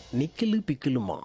நிக்கிலு பிக்கிலுமா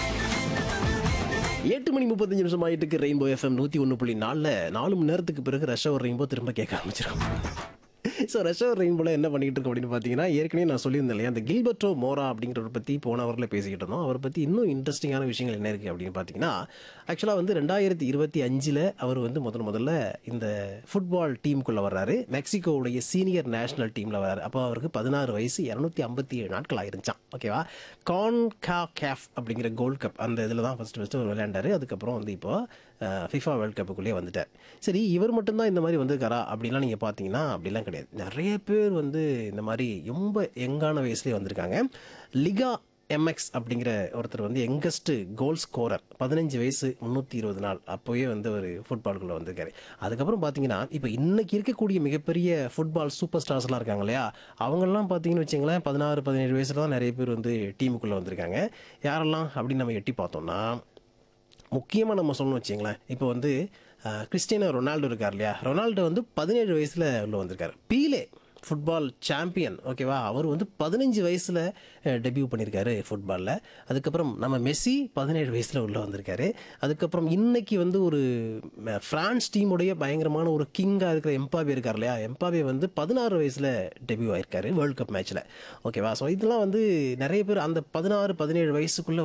எட்டு மணி முப்பத்தஞ்சு நிமிஷம் ஆயிட்டு இருக்கு ரெயின்போ எஃப்எம் நூற்றி ஒன்று புள்ளி நாலில் நாலு மணி நேரத்துக்கு பிறகு ரஷ் அவர் ரெயின்போ திரும்ப கேட்க ஆரம்பிச்சிடும் ஸோ ரஷ் அவர் ரெயின்போல என்ன பண்ணிட்டு இருக்கோம் அப்படின்னு பார்த்தீங்கன்னா ஏற்கனவே நான் சொல்லியிருந்தேன் இல்லையா அந்த கில்பர்ட்டோ மோரா அப்படிங்கிறவரை பற்றி போன அவரில் பேசிக்கிட்டு இருந்தோம் அவரை பற்றி இன்னும் இன்ட்ரெஸ்டிங்கான விஷயங்கள் என்ன இருக்குது அப்படின்னு பார்த்தீங்கன்னா ஆக்சுவலாக வந்து ரெண்டாயிரத்தி இருபத்தி அஞ்சில் அவர் வந்து முதல் முதல்ல இந்த ஃபுட்பால் டீமுக்குள்ளே வர்றாரு மெக்சிகோவுடைய சீனியர் நேஷனல் டீமில் வர்றாரு அப்போ அவருக்கு பதினாறு வயசு இரநூத்தி ஐம்பத்தி ஏழு நாட்கள் ஆயிருந்துச்சான் ஓகேவா கான் கா கேஃப் அப்படிங்கிற கோல்ட் கப் அந்த இதில் தான் ஃபஸ்ட்டு ஃபஸ்ட்டு அவர் விளையாண்டாரு அதுக்கப்புறம் வந்து இப்போ ஃபிஃபா வேர்ல்ட் கப்புக்குள்ளேயே வந்துட்டார் சரி இவர் மட்டும்தான் இந்த மாதிரி வந்திருக்காரா அப்படின்லாம் நீங்கள் பார்த்தீங்கன்னா அப்படிலாம் கிடையாது நிறைய பேர் வந்து இந்த மாதிரி ரொம்ப யங்கான வயசுலேயே வந்திருக்காங்க லிகா எம்எக்ஸ் அப்படிங்கிற ஒருத்தர் வந்து யங்கஸ்ட் கோல் ஸ்கோரர் பதினஞ்சு வயசு முந்நூற்றி இருபது நாள் அப்போவே வந்து ஒரு ஃபுட்பாலுக்குள்ளே வந்திருக்காரு அதுக்கப்புறம் பார்த்தீங்கன்னா இப்போ இன்னைக்கு இருக்கக்கூடிய மிகப்பெரிய ஃபுட்பால் சூப்பர் ஸ்டார்ஸ்லாம் இருக்காங்க இல்லையா அவங்கெல்லாம் பார்த்தீங்கன்னு வச்சுங்களேன் பதினாறு பதினேழு வயசுல தான் நிறைய பேர் வந்து டீமுக்குள்ளே வந்திருக்காங்க யாரெல்லாம் அப்படின்னு நம்ம எட்டி பார்த்தோம்னா முக்கியமாக நம்ம சொல்லணும் வச்சிங்களேன் இப்போ வந்து அஹ், கிறிஸ்டியானோ ரொனால்டோ இருக்கார் இல்லையா ரொனால்டோ வந்து பதினேழு வயசில் உள்ள வந்திருக்காரு பீலே ஃபுட்பால் சாம்பியன் ஓகேவா அவர் வந்து பதினஞ்சு வயசில் டெபியூ பண்ணியிருக்காரு ஃபுட்பாலில் அதுக்கப்புறம் நம்ம மெஸ்ஸி பதினேழு வயசில் உள்ள வந்திருக்காரு அதுக்கப்புறம் இன்னைக்கு வந்து ஒரு ம, பிரான்ஸ் டீமுடைய பயங்கரமான ஒரு கிங்காக இருக்கிற எம்பாபே இருக்கார் இல்லையா எம்பாபே வந்து பதினாறு வயசில் டெபியூ ஆயிருக்காரு வேர்ல்ட் கப் மேட்ச்சில் ஓகேவா ஸோ இதெல்லாம் வந்து நிறைய பேர் அந்த பதினாறு பதினேழு வயசுக்குள்ளே